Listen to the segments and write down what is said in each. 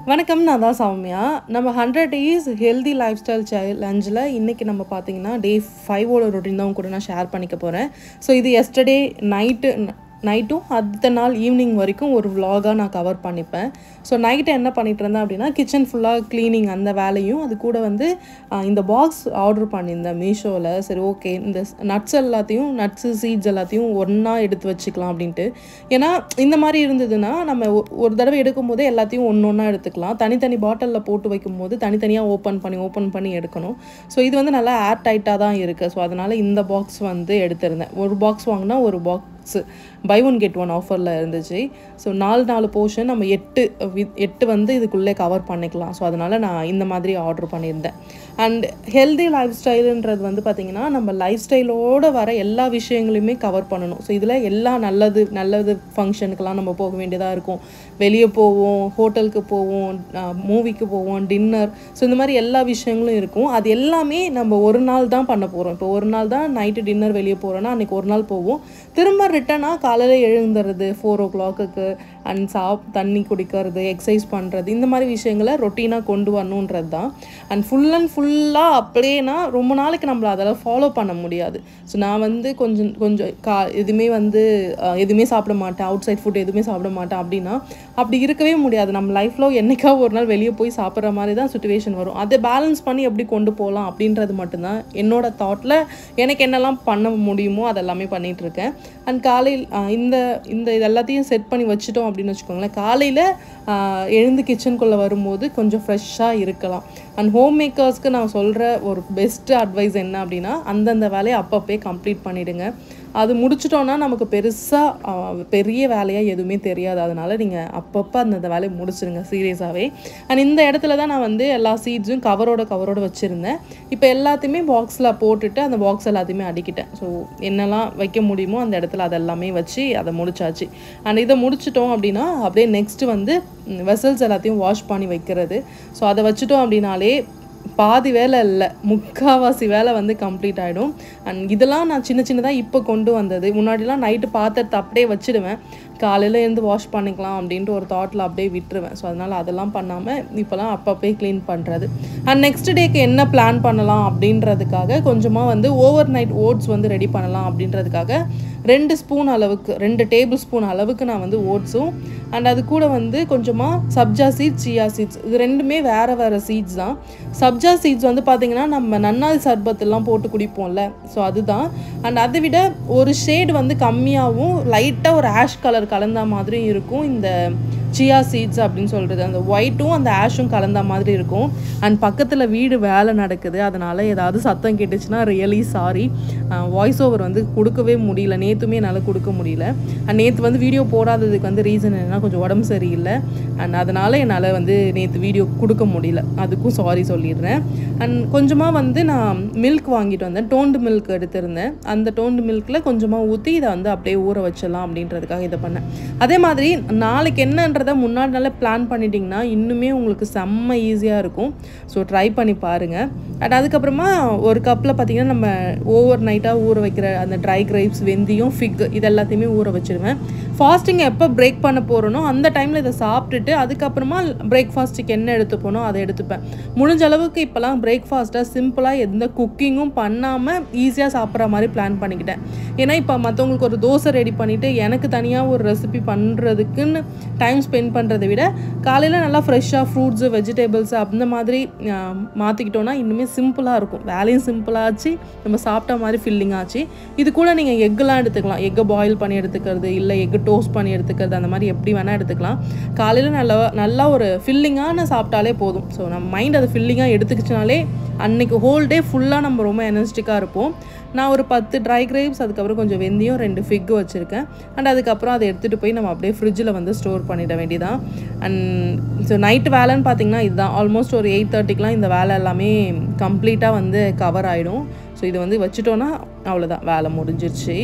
வணக்கம் நான் தான் சௌமியா நம்ம hundred days healthy lifestyle சேலஞ்சில் இன்றைக்கி நம்ம பார்த்தீங்கன்னா டே ஃபைவோட ரொட்டீன் தான் உங்க கூட நான் ஷேர் பண்ணிக்க போகிறேன் ஸோ இது எஸ்டர்டே நைட்டு நைட்டும் அடுத்த நாள் ஈவினிங் வரைக்கும் ஒரு vlog-ஆ நான் கவர் பண்ணிப்பேன் ஸோ நைட்டு என்ன பண்ணிட்டு இருந்தேன் அப்படின்னா கிச்சன் ஃபுல்லாக க்ளீனிங் அந்த வேலையும் அது கூட வந்து ஆஹ், இந்த பாக்ஸ் ஆர்டர் பண்ணியிருந்தேன் மீஷோவில் சரி ஓகே இந்த நட்ஸ் எல்லாத்தையும் நட்ஸு சீட்ஸ் எல்லாத்தையும் ஒன்றா எடுத்து வச்சுக்கலாம் அப்படின்ட்டு ஏன்னா இந்த மாதிரி இருந்ததுன்னா நம்ம ஒ- ஒரு தடவை எடுக்கும் போதே எல்லாத்தையும் ஒன்று ஒன்றா எடுத்துக்கலாம் தனித்தனி பாட்டிலில் போட்டு வைக்கும்போது தனித்தனியாக ஓப்பன் பண்ணி ஓப்பன் பண்ணி எடுக்கணும் ஸோ இது வந்து நல்லா ஏர் டைட்டாக தான் இருக்குது ஸோ அதனால் இந்த பாக்ஸ் வந்து எடுத்திருந்தேன் ஒரு பாக்ஸ் வாங்கினா ஒரு box buy one get one ஆஃபரில் இருந்துச்சு ஸோ நாலு நாலு போர்ஷன் நம்ம எட்டு வி- எட்டு வந்து இதுக்குள்ளே கவர் பண்ணிக்கலாம் ஸோ அதனால் நான் இந்த மாதிரி ஆர்டர் பண்ணியிருந்தேன் அண்ட் ஹெல்தி லைஃப் ஸ்டைலுன்றது வந்து பார்த்திங்கன்னா நம்ம லைஃப் ஸ்டைலோடு வர எல்லா விஷயங்களையுமே கவர் பண்ணணும் ஸோ இதில் எல்லா நல்லது நல்லது ஃபங்க்ஷனுக்கெல்லாம் நம்ம போக வேண்டியதாக இருக்கும் வெளியே போவோம் ஹோட்டலுக்கு போவோம் மூவிக்கு போவோம் டின்னர் ஸோ இந்த மாதிரி எல்லா விஷயங்களும் இருக்கும் அது எல்லாமே நம்ம ஒரு நாள் தான் பண்ண போகிறோம் இப்போ ஒரு நாள் தான் நைட்டு டின்னர் வெளியே போகிறோன்னா அன்றைக்கி ஒரு நாள் போவோம் திரும்ப ரிட்டனாக காலையில் எழுந்துறது ஃபோர் ஓ கிளாக்குக்கு அண்ட் சாப் தண்ணி குடிக்கிறது எக்ஸசைஸ் பண்ணுறது இந்த மாதிரி விஷயங்களை ரொட்டீனாக கொண்டு வரணுன்றது தான் அண்ட் ஃபுல் அண்ட் ஃபுல்லாக அப்படியேனா ரொம்ப நாளைக்கு நம்மள அதெல்லாம் ஃபாலோ பண்ண முடியாது ஸோ நான் வந்து கொஞ்சம் கொஞ்சம் கா எதுவுமே வந்து அஹ், எதுவுமே சாப்பிட மாட்டேன் அவுட் சைட் ஃபுட் எதுவுமே சாப்பிட மாட்டேன் அப்படின்னா அப்படி இருக்கவே முடியாது நம்ம லைஃப்பில் என்னைக்கா ஒரு நாள் வெளியே போய் சாப்பிட்ற மாதிரி தான் சுச்சுவேஷன் வரும் அதை பேலன்ஸ் பண்ணி எப்படி கொண்டு போகலாம் அப்படின்றது மட்டும்தான் என்னோட தாட்டில் எனக்கு என்னெல்லாம் பண்ண முடியுமோ அதெல்லாமே பண்ணிட்டு இருக்கேன் அண்ட் காலையில் அஹ், இந்த இந்த இது எல்லாத்தையும் செட் பண்ணி வச்சுட்டோம் அப்படின்னு வச்சுக்கோங்களேன் காலையில் எழுந்து கிச்சனுக்குள்ளே வரும்போது கொஞ்சம் ஃப்ரெஷ்ஷாக இருக்கலாம் அண்ட் ஹோம் மேக்கர்ஸ்க்கு நான் சொல்கிற ஒரு பெஸ்ட்டு அட்வைஸ் என்ன அப்படின்னா அந்தந்த வேலையை அப்பப்பே கம்ப்ளீட் பண்ணிவிடுங்க அது முடிச்சிட்டோன்னா நமக்கு பெருசாக பெரிய வேலையாக எதுவுமே தெரியாது அதனால் நீங்கள் அப்பப்போ அந்தந்த வேலையை முடிச்சிருங்க சீரியஸாகவே அண்ட் இந்த இடத்துல தான் நான் வந்து எல்லா சீட்ஸும் கவரோட கவரோட வச்சுருந்தேன் இப்போ எல்லாத்தையுமே பாக்ஸில் போட்டுட்டு அந்த பாக்ஸ் எல்லாத்தையுமே அடிக்கிட்டேன் ஸோ என்னெல்லாம் வைக்க முடியுமோ அந்த இடத்துல அதெல்லாமே வச்சு அதை முடிச்சாச்சு அண்ட் இதை முடிச்சிட்டோம் அப்படின்னா அப்படியே நெக்ஸ்ட்டு வந்து வெசல்ஸ் எல்லாத்தையும் வாஷ் பண்ணி வைக்கிறது ஸோ அதை வச்சுட்டோம் அப்படின்னாலே பாதி வேலை இல்லை முக்காவாசி வேலை வந்து கம்ப்ளீட் ஆகிடும் அண்ட் இதெல்லாம் நான் சின்ன சின்னதாக இப்போ கொண்டு வந்தது முன்னாடிலாம் நைட்டு பாத்திரத்தை அப்படியே வச்சிடுவேன் காலையில் எழுந்து வாஷ் பண்ணிக்கலாம் அப்படின்ட்டு ஒரு தாட்டில் அப்படியே விட்டுருவேன் ஸோ அதனால் அதெல்லாம் பண்ணாமல் இப்போலாம் அப்பப்பே க்ளீன் பண்ணுறது அண்ட் நெக்ஸ்ட் டேக்கு என்ன பிளான் பண்ணலாம் அப்படின்றதுக்காக கொஞ்சமாக வந்து ஓவர் நைட் ஓட்ஸ் வந்து ரெடி பண்ணலாம் அப்படின்றதுக்காக ரெண்டு ஸ்பூன் அளவுக்கு ரெண்டு டேபிள் ஸ்பூன் அளவுக்கு நான் வந்து ஓட்ஸும் அண்ட் அது கூட வந்து கொஞ்சமாக சப்ஜா சீட்ஸ் சியா சீட்ஸ் இது ரெண்டுமே வேறு வேறு சீட்ஸ் தான் சப்ஜா சீட்ஸ் வந்து பார்த்திங்கன்னா நம்ம நன்னாரி சர்பத்தெல்லாம் போட்டு குடிப்போம்ல ஸோ அதுதான் அண்ட் அதை விட ஒரு ஷேட் வந்து கம்மியாகவும் லைட்டாக ஒரு ஆஷ் கலர் கலந்த மாதிரியும் இருக்கும் இந்த சியா சீட்ஸ் அப்படின்னு சொல்கிறது அந்த ஒயிட்டும் அந்த ஆஷும் கலந்த மாதிரி இருக்கும் அண்ட் பக்கத்தில் வீடு வேலை நடக்குது அதனால் ஏதாவது சத்தம் கேட்டுச்சுன்னா ரியலி சாரி வாய்ஸ் ஓவர் வந்து கொடுக்கவே முடியல நேற்றுமே என்னால் கொடுக்க முடியல அண்ட் நேற்று வந்து வீடியோ போடாததுக்கு வந்து ரீசன் என்னன்னா கொஞ்சம் உடம்பு சரியில்லை அண்ட் அதனால் என்னால் வந்து நேற்று வீடியோ கொடுக்க முடியல அதுக்கும் சாரி சொல்லிடுறேன் அண்ட் கொஞ்சமாக வந்து நான் மில்க் வாங்கிட்டு வந்தேன் டோண்டு மில்க் எடுத்திருந்தேன் அந்த டோண்டு மில்கில் கொஞ்சமாக ஊற்றி இதை வந்து அப்படியே ஊற வச்சிடலாம் அப்படின்றதுக்காக இதை பண்ணேன் அதே மாதிரி நாளைக்கு என்னன்றதை முன்னாடி நாளே பிளான் பண்ணிட்டீங்கன்னா இன்னுமே உங்களுக்கு செம்ம ஈஸியாக இருக்கும் ஸோ ட்ரை பண்ணி பாருங்கள் அண்ட் அதுக்கப்புறமா ஒரு கப்பில் பார்த்தீங்கன்னா நம்ம ஓவர் நைட்டாக ஊற வைக்கிற அந்த ட்ரை கிரேப்ஸ் வெந்தயம் ஃபிக் இது எல்லாத்தையுமே ஊற வச்சிருவேன் ஃபாஸ்டிங் எப்போ பிரேக் பண்ண போகிறனோ அந்த டைமில் இதை சாப்பிட்டுட்டு அதுக்கப்புறமா பிரேக்ஃபாஸ்ட்டுக்கு என்ன எடுத்துப்போனோ அதை எடுத்துப்பேன் முடிஞ்ச அளவுக்கு இப்போலாம் பிரேக்ஃபாஸ்ட்டாக சிம்பிளாக எந்த குக்கிங்கும் பண்ணாமல் ஈஸியாக சாப்பிட்ற மாதிரி பிளான் பண்ணிக்கிட்டேன் ஏன்னா இப்போ மற்றவங்களுக்கு ஒரு தோசை ரெடி பண்ணிவிட்டு எனக்கு தனியாக ஒரு ரெசிபி பண்ணுறதுக்குன்னு டைம் ஸ்பெண்ட் பண்ணுறதை விட காலையில் நல்லா ஃப்ரெஷ்ஷாக ஃப்ரூட்ஸு வெஜிடபிள்ஸ் அந்த மாதிரி ஆஹ், மாற்றிக்கிட்டோன்னா இன்னுமே சிம்பிளாக இருக்கும் வேலையும் சிம்பிளாச்சு நம்ம சாப்பிட்ட மாதிரி ஃபில்லிங் ஆச்சு இது கூட நீங்கள் எக்கெலாம் எடுத்துக்கலாம் எக்கை பாயில் பண்ணி எடுத்துக்கிறது இல்லை எக்கு டோஸ்ட் பண்ணி எடுத்துக்கிறது அந்த மாதிரி எப்படி வேணால் எடுத்துக்கலாம் காலையில் நல்லா நல்லா ஒரு ஃபில்லிங்கான சாப்பிட்டாலே போதும் ஸோ நம்ம மைண்ட் அது ஃபில்லிங்காக எடுத்துக்கிச்சுனாலே அன்னைக்கு ஹோல் டே ஃபுல்லாக நம்ம ரொம்ப எனர்ஜிட்டிக்காக இருப்போம் நான் ஒரு பத்து ட்ரை கிரேப்ஸ் அதுக்கப்புறம் கொஞ்சம் வெந்தயம் ரெண்டு ஃபிக் வச்சுருக்கேன் அண்ட் அதுக்கப்புறம் அதை எடுத்துகிட்டு போய் நம்ம அப்படியே ஃப்ரிட்ஜில் வந்து ஸ்டோர் பண்ணிட வேண்டியதான் அண்ட் ஸோ நைட் வேலைன்னு பார்த்தீங்கன்னா இதுதான் ஆல்மோஸ்ட் ஒரு எயிட் தேர்ட்டிக்கெலாம் இந்த வேலை எல்லாமே கம்ப்ளீட்டாக வந்து கவர் ஆகிடும் ஸோ இது வந்து வச்சுட்டோன்னா அவ்வளோதான் வேலை முடிஞ்சிருச்சு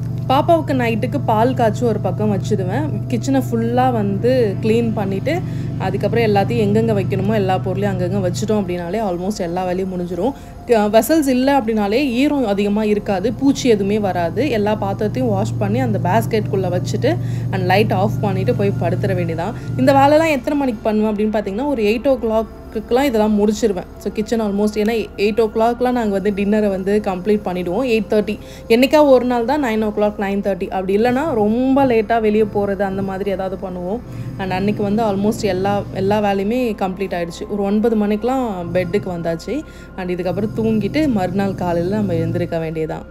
பாப்பாவுக்கு நைட்டுக்கு பால் காய்ச்சி ஒரு பக்கம் வச்சுடுவேன் கிச்சனை ஃபுல்லாக வந்து க்ளீன் பண்ணிவிட்டு அதுக்கப்புறம் எல்லாத்தையும் எங்கெங்கே வைக்கணுமோ எல்லா பொருளையும் அங்கங்கே வச்சுட்டோம் அப்படின்னாலே ஆல்மோஸ்ட் எல்லா வேலையும் முடிஞ்சிடும் வெசல்ஸ் இல்லை அப்படின்னாலே ஈரம் அதிகமாக இருக்காது பூச்சி எதுவுமே வராது எல்லா பாத்திரத்தையும் வாஷ் பண்ணி அந்த பேஸ்கெட்குள்ளே வச்சுட்டு அண்ட் லைட் ஆஃப் பண்ணிவிட்டு போய் படுத்துற வேண்டியதான் இந்த வேலைலாம் எத்தனை மணிக்கு பண்ணுவேன் அப்படின்னு பார்த்தீங்கன்னா ஒரு எயிட் ஓ கிளாக்குலாம் இதெல்லாம் முடிச்சிருவேன் ஸோ கிச்சன் ஆல்மோஸ்ட் ஏன்னா எயிட் ஓ கிளாக்லாம் நாங்கள் வந்து டின்னரை வந்து கம்ப்ளீட் பண்ணிவிடுவோம் எயிட் தேர்ட்டி என்றைக்கா ஒரு நாள் தான் nine o'clock nine thirty அப்படி இல்லைன்னா ரொம்ப லேட்டாக வெளியே போகிறது அந்த மாதிரி ஏதாவது பண்ணுவோம் அண்ட் அன்றைக்கி வந்து ஆல்மோஸ்ட் எல்லா எல்லா வேலையுமே கம்ப்ளீட் ஆகிடுச்சு ஒரு ஒன்பது மணிக்கெலாம் பெட்டுக்கு வந்தாச்சு அண்ட் இதுக்கப்புறம் தூங்கிட்டு மறுநாள் காலையில் நம்ம எழுந்திருக்க வேண்டியதான்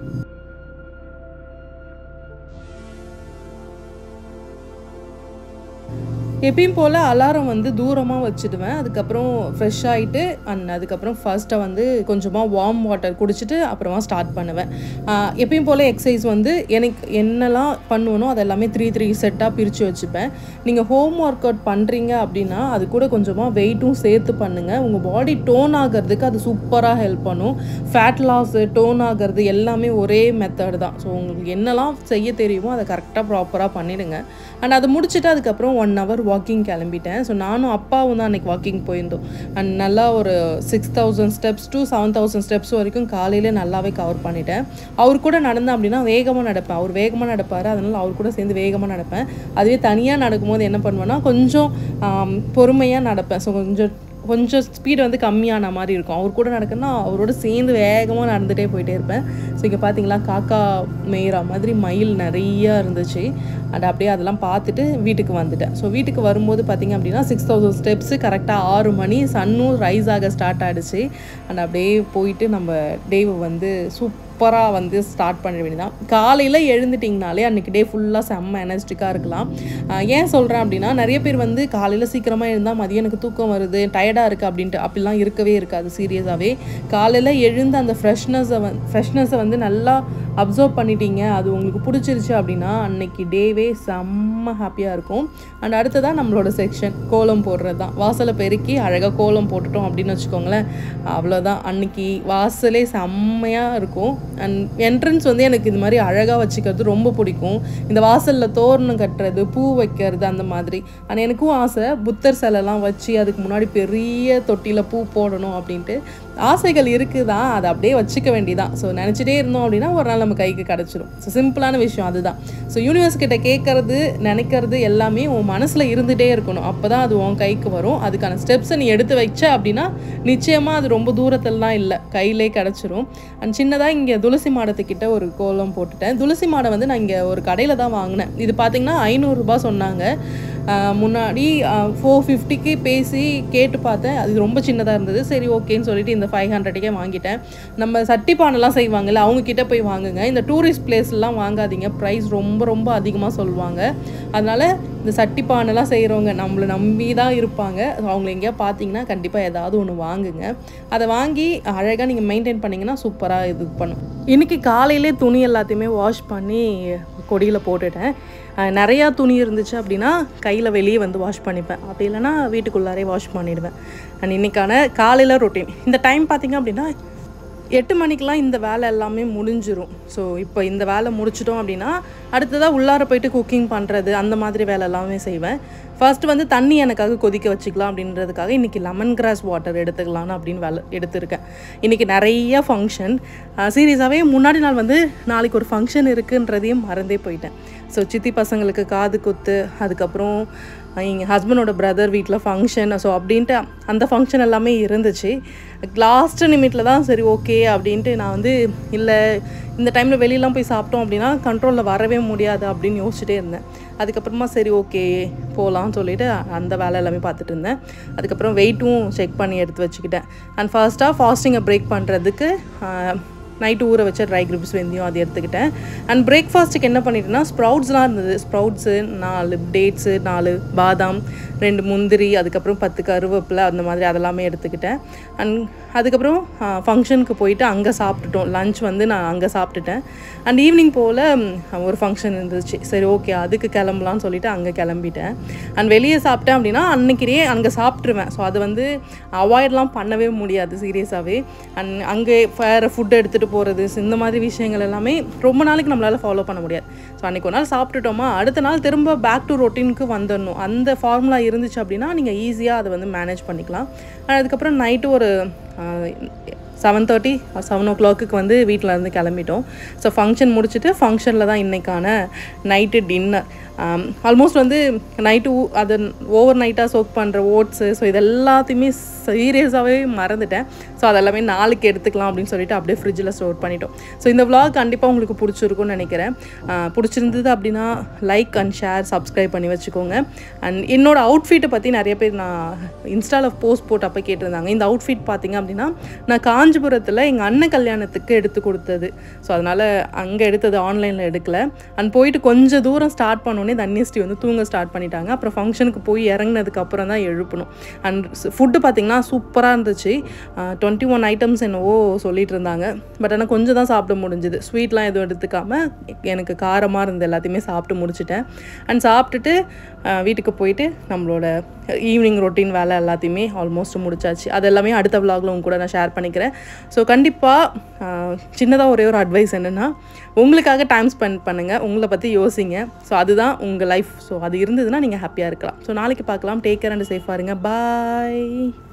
எப்பயும் போல் அலாரம் வந்து தூரமாக வச்சுடுவேன் அதுக்கப்புறம் ஃப்ரெஷ் ஆகிட்டு அண்ட் அதுக்கப்புறம் ஃபர்ஸ்ட்டை வந்து கொஞ்சமாக வார்ம் வாட்டர் குடிச்சிட்டு அப்புறமா ஸ்டார்ட் பண்ணுவேன் ஆஹ் எப்பயும் போல் எக்ஸசைஸ் வந்து எனக்கு என்னெல்லாம் பண்ணுவேனோ அது எல்லாமே த்ரீ த்ரீ செட்டாக பிரித்து வச்சுப்பேன் நீங்கள் ஹோம் ஒர்க் அவுட் பண்ணுறீங்க அப்படின்னா அது கூட கொஞ்சமாக வெயிட்டும் சேர்த்து பண்ணுங்கள் உங்கள் பாடி டோன் ஆகிறதுக்கு அது சூப்பராக ஹெல்ப் பண்ணும் ஃபேட் லாஸ் டோன் ஆகிறது எல்லாமே ஒரே மெத்தட் தான் ஸோ உங்களுக்கு என்னெல்லாம் செய்ய தெரியுமோ அதை கரெக்டாக ப்ராப்பராக பண்ணிடுங்க அண்ட் அதை முடிச்சுட்டு அதுக்கப்புறம் ஒன் ஹவர் வாக்கிங் கிளம்பிட்டேன் ஸோ நானும் அப்பாவும் தான் அன்றைக்கி வாக்கிங் போயிருந்தோம் அண்ட் நல்லா ஒரு six thousand steps to seven thousand steps வரைக்கும் காலையிலே நல்லாவே கவர் பண்ணிட்டேன் அவர் கூட நடந்தேன் அப்படின்னா வேகமாக நடப்பேன் அவர் வேகமாக நடப்பார் அதனால் அவர் கூட சேர்ந்து வேகமாக நடப்பேன் அதுவே தனியாக நடக்கும்போது என்ன பண்ணுவேன்னா கொஞ்சம் பொறுமையாக நடப்பேன் ஸோ கொஞ்சம் கொஞ்சம் ஸ்பீடு வந்து கம்மியான மாதிரி இருக்கும் அவர் கூட நடக்கணும்னா அவரோட சேர்ந்து வேகமாக நடந்துகிட்டே போயிட்டே இருப்பேன் ஸோ இங்கே பார்த்தீங்களா காக்கா மேய்கிற மாதிரி மயில் நிறையா இருந்துச்சு அண்ட் அப்படியே அதெல்லாம் பார்த்துட்டு வீட்டுக்கு வந்துட்டேன் ஸோ வீட்டுக்கு வரும்போது பார்த்தீங்க அப்படின்னா சிக்ஸ் தௌசண்ட் ஸ்டெப்ஸு கரெக்டாக ஆறு மணி சன்னும் ரைஸ் ஆக ஸ்டார்ட் ஆகிடுச்சு அண்ட் அப்படியே போயிட்டு நம்ம டேவை வந்து சூப் சூப்பராக வந்து ஸ்டார்ட் பண்ண வேண்டியதான் காலையில் எழுந்துட்டிங்கனாலே அன்றைக்கி டே ஃபுல்லாக செம்ம எனர்ஜிட்டிக்காக இருக்கலாம் ஆஹ் ஏன் சொல்கிறேன் அப்படின்னா நிறைய பேர் வந்து காலையில் சீக்கிரமாக எழுந்தால் மதியம் எனக்கு தூக்கம் வருது டயர்டாக இருக்குது அப்படின்ட்டு அப்படிலாம் இருக்கவே இருக்காது சீரியஸாகவே காலையில் எழுந்து அந்த ஃப்ரெஷ்னஸை வந் ஃப்ரெஷ்னஸை வந்து நல்லா அப்சர்வ் பண்ணிட்டீங்க அது உங்களுக்கு பிடிச்சிருச்சு அப்படின்னா அன்னைக்கு டேவே செம்ம ஹாப்பியாக இருக்கும் அண்ட் அடுத்ததான் நம்மளோட செக்ஷன் கோலம் போடுறது தான் வாசலை பெருக்கி அழகாக கோலம் போட்டுட்டோம் அப்படின்னு வச்சுக்கோங்களேன் அவ்வளோதான் அன்னைக்கு வாசலே செம்மையாக இருக்கும் அண்ட் என்ட்ரன்ஸ் வந்து எனக்கு இது மாதிரி அழகாக வச்சுக்கிறது ரொம்ப பிடிக்கும் இந்த வாசலில் தோரணம் கட்டுறது பூ வைக்கிறது அந்த மாதிரி ஆனால் எனக்கும் ஆசை புத்தர் சிலைலாம் வச்சு அதுக்கு முன்னாடி பெரிய தொட்டியில் பூ போடணும் அப்படின்ட்டு ஆசைகள் இருக்குது தான் அதை அப்படியே வச்சுக்க வேண்டியதான் ஸோ நினச்சிட்டே இருந்தோம் அப்படின்னா ஒரு நாள் நம்ம கைக்கு கிடச்சிரும் ஸோ சிம்பிளான விஷயம் அதுதான் ஸோ யூனிவர்ஸ் கிட்ட கேட்கறது நினைக்கிறது எல்லாமே உன் மனசில் இருந்துகிட்டே இருக்கணும் அப்போ தான் அது உன் கைக்கு வரும் அதுக்கான ஸ்டெப்ஸை நீ எடுத்து வச்ச அப்படின்னா நிச்சயமாக அது ரொம்ப தூரத்திலலாம் இல்லை கையிலே கிடச்சிரும் அண்ட் சின்னதாக இங்கே துளசி மாடத்துக்கிட்ட ஒரு கோலம் போட்டுட்டேன் துளசி மாடம் வந்து நான் இங்கே ஒரு கடையில் தான் வாங்கினேன் இது பார்த்தீங்கன்னா ஐநூறுரூபா சொன்னாங்க ஆஹ் முன்னாடி ஃபோர் ஃபிஃப்டிக்கு பேசி கேட்டு பார்த்தேன் அது ரொம்ப சின்னதாக இருந்தது சரி ஓகேன்னு சொல்லிட்டு இந்த ஃபைவ் ஹண்ட்ரடுக்கே வாங்கிட்டேன் நம்ம சட்டி பானைலாம் செய்வாங்கல்ல அவங்க கிட்ட போய் வாங்குங்க இந்த டூரிஸ்ட் பிளேஸ்லாம் வாங்காதீங்க ப்ரைஸ் ரொம்ப ரொம்ப அதிகமாக சொல்லுவாங்க அதனால் இந்த சட்டி பானைலாம் செய்கிறவங்க நம்மளை நம்பி தான் இருப்பாங்க அவங்கள எங்கேயா பார்த்தீங்கன்னா கண்டிப்பாக ஏதாவது ஒன்று வாங்குங்க அதை வாங்கி அழகாக நீங்கள் மெயின்டைன் பண்ணிங்கன்னா சூப்பராக இது பண்ணும் இன்றைக்கி காலையிலே துணி எல்லாத்தையுமே வாஷ் பண்ணி கொடியில் போட்டுட்டேன் அஹ் நிறையா துணி இருந்துச்சு அப்படின்னா கையில் வெளியே வந்து வாஷ் பண்ணிப்பேன் அப்படி இல்லைன்னா வீட்டுக்குள்ளாரே வாஷ் பண்ணிடுவேன் அண்ட் இன்றைக்கான காலையில் ரொட்டீன் இந்த டைம் பார்த்திங்க அப்படின்னா எட்டு மணிக்கெலாம் இந்த வேலை எல்லாமே முடிஞ்சிரும் ஸோ இப்போ இந்த வேலை முடிச்சிட்டோம் அப்படின்னா அடுத்ததாக உள்ளார போயிட்டு குக்கிங் பண்ணுறது அந்த மாதிரி வேலை எல்லாமே செய்வேன் ஃபர்ஸ்ட் வந்து தண்ணி எனக்காக கொதிக்க வச்சுக்கலாம் அப்படின்றதுக்காக இன்றைக்கி லெமன் கிராஸ் வாட்டர் எடுத்துக்கலான்னு அப்படின்னு வேலை எடுத்திருக்கேன் இன்றைக்கி நிறைய ஃபங்க்ஷன் சீரியஸாகவே முன்னாடி நாள் வந்து நாளைக்கு ஒரு ஃபங்க்ஷன் இருக்குன்றதையும் மறந்தே போயிட்டேன் ஸோ சித்தி பசங்களுக்கு காது குத்து அதுக்கப்புறம் எங்கள் ஹஸ்பண்டோட பிரதர் வீட்டில் ஃபங்க்ஷன் ஸோ அப்படின்ட்டு அந்த ஃபங்க்ஷன் எல்லாமே இருந்துச்சு லாஸ்ட் நிமிட்டில் தான் சரி ஓகே அப்படின்ட்டு நான் வந்து இல்லை இந்த டைமில் வெளியெலாம் போய் சாப்பிட்டோம் அப்படின்னா கண்ட்ரோலில் வரவே முடியாது அப்படின்னு யோசிச்சுட்டே இருந்தேன் அதுக்கப்புறமா சரி ஓகே போகலான்னு சொல்லிட்டு அந்த வேலை எல்லாமே பார்த்துட்டு இருந்தேன் அதுக்கப்புறம் வெயிட்டும் செக் பண்ணி எடுத்து வச்சுக்கிட்டேன் அண்ட் ஃபர்ஸ்ட்டாக ஃபாஸ்டிங்கை பிரேக் பண்ணுறதுக்கு நைட்டு ஊற வச்ச ட்ரை கிரிப்ஸ் வெந்தயம் அது எடுத்துக்கிட்டேன் அண்ட் பிரேக்ஃபாஸ்ட்டுக்கு என்ன பண்ணிட்டேன்னா ஸ்ப்ரவுட்ஸ்லாம் இருந்தது ஸ்ப்ரவுட்ஸு நாலு டேட்ஸு நாலு பாதாம் ரெண்டு முந்திரி அதுக்கப்புறம் பத்து கருவேப்பிலை அந்த மாதிரி அதெல்லாமே எடுத்துக்கிட்டேன் அண்ட் அதுக்கப்புறம் ஃபங்க்ஷனுக்கு போயிட்டு அங்கே சாப்பிட்டுட்டோம் லஞ்ச் வந்து நான் அங்கே சாப்பிட்டுட்டேன் அண்ட் ஈவினிங் போல் ஒரு ஃபங்க்ஷன் இருந்துச்சு சரி ஓகே அதுக்கு கிளம்பலான்னு சொல்லிட்டு அங்கே கிளம்பிட்டேன் அண்ட் வெளியே சாப்பிட்டேன் அப்படின்னா அன்னைக்கிட்டே அங்கே சாப்பிட்ருவேன் ஸோ அது வந்து அவாய்ட்லாம் பண்ணவே முடியாது சீரியஸாகவே அண்ட் அங்கே வேறு ஃபுட் எடுத்துகிட்டு சாப்பிட்டுட்டு போகிறது இந்த மாதிரி விஷயங்கள் எல்லாமே ரொம்ப நாளைக்கு நம்மளால் ஃபாலோ பண்ண முடியாது ஸோ அன்றைக்கி ஒரு நாள் சாப்பிட்டுட்டோமா அடுத்த நாள் திரும்ப பேக் டு ரொட்டீனுக்கு வந்துடணும் அந்த ஃபார்முலா இருந்துச்சு அப்படின்னா நீங்கள் ஈஸியாக அதை வந்து மேனேஜ் பண்ணிக்கலாம் அதுக்கப்புறம் நைட்டு ஒரு seven thirty seven o'clock வந்து வீட்டில் இருந்து கிளம்பிட்டோம் ஸோ ஃபங்க்ஷன் முடிச்சுட்டு ஃபங்க்ஷனில் தான் இன்றைக்கான நைட்டு டின்னர் ஆல்மோஸ்ட் வந்து நைட்டு அது ஓவர் நைட்டாக சோக் பண்ணுற ஓட்ஸு ஸோ இது எல்லாத்தையுமே சீரியஸாகவே மறந்துட்டேன் ஸோ அதெல்லாமே நாளைக்கு எடுத்துக்கலாம் அப்படின்னு சொல்லிட்டு அப்படியே ஃப்ரிட்ஜில் ஸ்டோர் பண்ணிட்டோம் ஸோ இந்த vlog கண்டிப்பாக உங்களுக்கு பிடிச்சிருக்கும்னு நினைக்கிறேன் ஆஹ் பிடிச்சிருந்தது அப்படின்னா லைக் அண்ட் ஷேர் சப்ஸ்கிரைப் பண்ணி வச்சுக்கோங்க அண்ட் என்னோட அவுட்ஃபிட்டை பற்றி நிறைய பேர் நான் இன்ஸ்டாவில் போஸ்ட் போட்டப்போ கேட்டிருந்தாங்க இந்த அவுட்ஃபிட் பார்த்தீங்க அப்படின்னா நான் காஞ்சிபுரத்தில் எங்கள் அண்ணன் கல்யாணத்துக்கு எடுத்து கொடுத்தது ஸோ அதனால் அங்கே எடுத்தது ஆன்லைனில் எடுக்கல அண்ட் போயிட்டு கொஞ்சம் தூரம் ஸ்டார்ட் பண்ணோடனே தன்யஸ்ரீ வந்து தூங்க ஸ்டார்ட் பண்ணிட்டாங்க அப்புறம் ஃபங்க்ஷனுக்கு போய் இறங்குனதுக்கு அப்புறம் தான் எழுப்பணும் அண்ட் ஃபுட்டு பார்த்தீங்கன்னா சூப்பராக இருந்துச்சு டுவெண்ட்டி ஒன் ஐட்டம்ஸ் என்னவோ சொல்லிட்டு இருந்தாங்க பட் ஆனால் கொஞ்சம் தான் சாப்பிட முடிஞ்சுது ஸ்வீட்லாம் எதுவும் எடுத்துக்காம எனக்கு காரமாக இருந்த எல்லாத்தையுமே சாப்பிட்டு முடிச்சிட்டேன் அண்ட் சாப்பிட்டுட்டு ஆஹ் வீட்டுக்கு போயிட்டு நம்மளோட ஈவினிங் ரொட்டீன் வேலை எல்லாத்தையுமே ஆல்மோஸ்ட் முடிச்சாச்சு அது எல்லாமே அடுத்த vlogல உங்க கூட நான் ஷேர் பண்ணிக்கிறேன் ஸோ கண்டிப்பாக சின்னதாக ஒரே ஒரு அட்வைஸ் என்னென்னா உங்களுக்காக டைம் ஸ்பெண்ட் பண்ணுங்கள் உங்களை பற்றி யோசிங்க ஸோ அதுதான் உங்கள் லைஃப் ஸோ அது இருந்ததுன்னா நீங்கள் ஹாப்பியாக இருக்கலாம் ஸோ நாளைக்கு பார்க்கலாம் டேக் கேர் அண்ட் சேஃபாக இருங்க பாய்